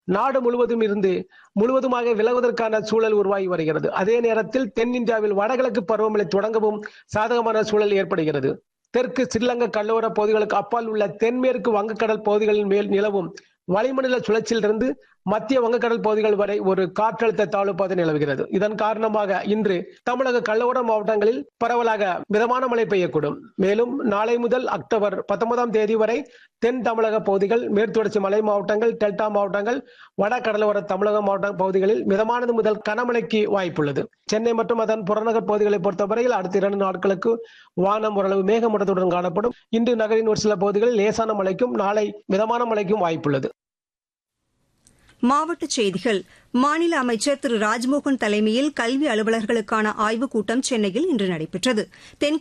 நாடு முழுவதும் இருந்து முழுவதுமாக விலகுவதற்கான சூழல் உருவாகி வருகிறது அதே நேரத்தில் தென்னிந்தியாவில் வடகிழக்கு பருவமழை தொடங்கவும் சாதகமான சூழல் ஏற்படுகிறது தெற்கு ஸ்ரீலங்கா கடலோர பகுதிகளுக்கு அப்பால் உள்ள தென்மேற்கு வங்கக்கடல் பகுதிகளின் மேல் நிலவும் வளிமண்டல சுழற்சியிலிருந்து மத்திய வங்கக்கடல் பகுதிகள் வரை ஒரு காற்றழுத்த தாழ்வு பாதை நிலவுகிறது இதன் காரணமாக இன்று தமிழக கடலோர மாவட்டங்களில் பரவலாக மிதமான மழை பெய்யக்கூடும் மேலும் நாளை முதல் அக்டோபர் பத்தொன்பதாம் தேதி வரை தென் தமிழக பகுதிகள் மேற்குத்தொடர்ச்சி மலை மாவட்டங்கள் டெல்டா மாவட்டங்கள் வட கடலோர தமிழக மாவட்ட பகுதிகளில் மிதமானது முதல் கனமழைக்கு வாய்ப்புள்ளது சென்னை மற்றும் அதன் புறநகர் பகுதிகளை பொறுத்தவரையில் அடுத்த இரண்டு நாட்களுக்கு வானம் ஓரளவு மேகமூட்டத்துடன் காணப்படும் இன்று நகரின் ஒரு சில பகுதிகளில் லேசான மழைக்கும் நாளை மிதமான மழைக்கும் வாய்ப்புள்ளது மாவட்டச் செய்திகள் மாநில அமைச்சர் திரு ராஜ்மோகன் தலைமையில் கல்வி அலுவலர்களுக்கான ஆய்வுக் கூட்டம் சென்னையில் இன்று நடைபெற்றது தென்